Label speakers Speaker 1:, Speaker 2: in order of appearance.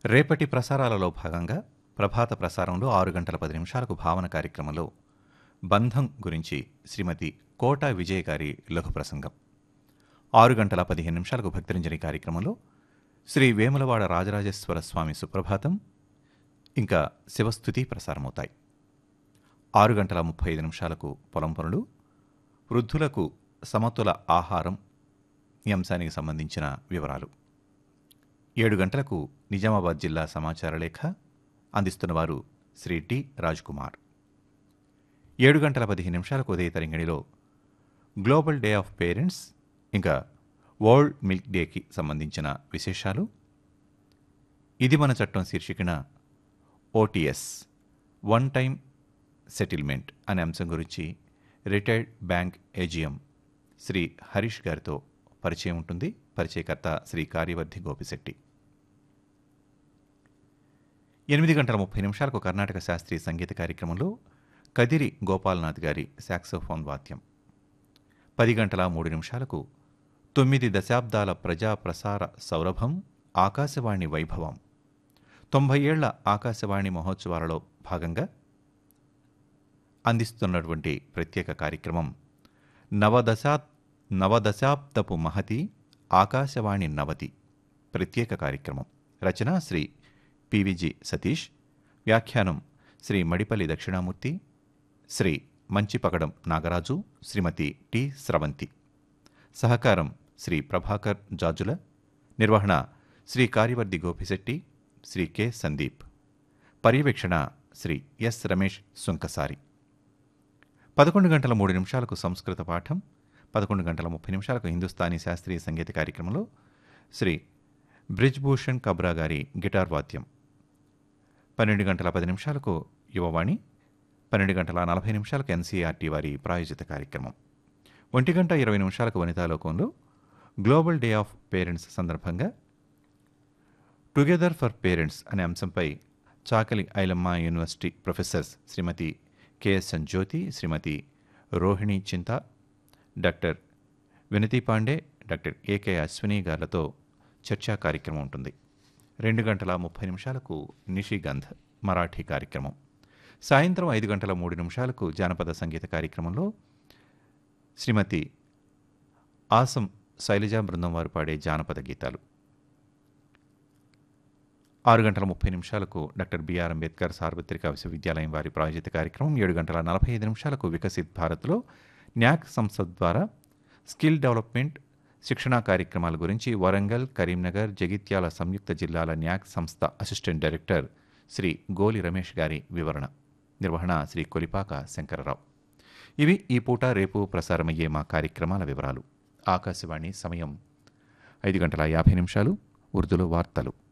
Speaker 1: రేపటి ప్రసారాలలో భాగంగా ప్రభాత ప్రసారంలో ఆరు గంటల పది నిమిషాలకు భావన కార్యక్రమంలో బంధం గురించి శ్రీమతి కోట విజయ్ గారి లఘు ప్రసంగం ఆరు గంటల పదిహేను నిమిషాలకు భక్తరంజని కార్యక్రమంలో శ్రీ వేములవాడ రాజరాజేశ్వర స్వామి సుప్రభాతం ఇంకా శివస్థుతి ప్రసారమవుతాయి ఆరు గంటల ముప్పై ఐదు నిమిషాలకు పొలం పనులు వృద్ధులకు సమతుల ఆహారం ఈ అంశానికి సంబంధించిన వివరాలు ఏడు గంటలకు నిజామాబాద్ జిల్లా సమాచార లేఖ అందిస్తున్నవారు శ్రీ టి రాజ్కుమార్ ఏడు గంటల పదిహేను నిమిషాలకు ఉదయ తరంగిణిలో గ్లోబల్ డే ఆఫ్ పేరెంట్స్ ఇంకా వరల్డ్ మిల్క్ డేకి సంబంధించిన విశేషాలు ఇది మన చట్టం శీర్షికన ఓటీఎస్ వన్ టైం సెటిల్మెంట్ అనే అంశం గురించి retired bank AGM Shri Harish గారితో పరిచయం ఉంటుంది పరిచయకర్త శ్రీ కార్యవర్ధి గోపిశెట్టి ఎనిమిది గంటల ముప్పై నిమిషాలకు కర్ణాటక శాస్త్రీయ సంగీత కార్యక్రమంలో కదిరి గోపాలనాథ్ గారి సాక్సోఫోన్ వాద్యం పది గంటల మూడు నిమిషాలకు తొమ్మిది దశాబ్దాల ప్రజా ప్రసార సౌరభం ఆకాశవాణి వైభవం తొంభై ఏళ్ల ఆకాశవాణి మహోత్సవాలలో భాగంగా అందిస్తున్నటువంటి ప్రత్యేక కార్యక్రమం నవదశా నవదశాబ్దపు మహతి ఆకాశవాణి నవతి ప్రత్యేక కార్యక్రమం రచన శ్రీ పివిజి సతీష్ వ్యాఖ్యానం శ్రీ మడిపల్లి దక్షిణామూర్తి శ్రీ మంచిపగడం నాగరాజు శ్రీమతి టి స్రవంతి సహకారం శ్రీ ప్రభాకర్ జాజుల నిర్వహణ శ్రీ కార్యవర్ధి గోపిశెట్టి శ్రీ కె సందీప్ పర్యవేక్షణ శ్రీ ఎస్ రమేష్ సుంకసారి పదకొండు గంటల మూడు నిమిషాలకు సంస్కృత పాఠం పదకొండు గంటల ముప్పై నిమిషాలకు హిందుస్థానీ శాస్త్రీయ సంగీత కార్యక్రమంలో శ్రీ బ్రిజ్భూషణ్ కబ్రా గారి గిటార్ వాద్యం పన్నెండు గంటల పది నిమిషాలకు యువవాణి పన్నెండు గంటల నలభై నిమిషాలకు ఎన్సీఆర్టీ వారి ప్రాయోజిత కార్యక్రమం ఒంటి గంట ఇరవై నిమిషాలకు వనితాలోకంలో గ్లోబల్ డే ఆఫ్ పేరెంట్స్ సందర్భంగా టుగెదర్ ఫర్ పేరెంట్స్ అనే అంశంపై Chakali Ailamma university professors Shrimati KSN Jyothi Shrimati Rohini Chinta doctor Vinathi Pandey doctor AK Ashwini గార్లతో చర్చా కార్యక్రమం ఉంటుంది రెండు గంటల ముప్పై నిమిషాలకు నిషిగంధ్ మరాఠీ కార్యక్రమం సాయంత్రం ఐదు గంటల మూడు నిమిషాలకు జానపద సంగీత కార్యక్రమంలో శ్రీమతి ఆసం శైలజా బృందం వారు పాడే జానపద గీతాలు ఆరు గంటల ముప్పై నిమిషాలకు డాక్టర్ బిఆర్ అంబేద్కర్ సార్వత్రిక విశ్వవిద్యాలయం వారి ప్రాయోజిత కార్యక్రమం ఏడు గంటల నలభై ఐదు నిమిషాలకు వికసిత్ భారత్లో న్యాక్ సంస్థ ద్వారా స్కిల్ డెవలప్మెంట్ శిక్షణా కార్యక్రమాల గురించి వరంగల్ కరీంనగర్ జగిత్యాల సంయుక్త జిల్లాల న్యాక్ సంస్థ అసిస్టెంట్ డైరెక్టర్ శ్రీ గోలి రమేష్ గారి వివరణ నిర్వహణ శ్రీ కొలిపాక శంకరరావు ఇవి ఈ పూట రేపు ప్రసారమయ్యే మా కార్యక్రమాల వివరాలు ఆకాశవాణి సమయం ఐదు గంటల యాభై నిమిషాలు ఉర్దూలో వార్తలు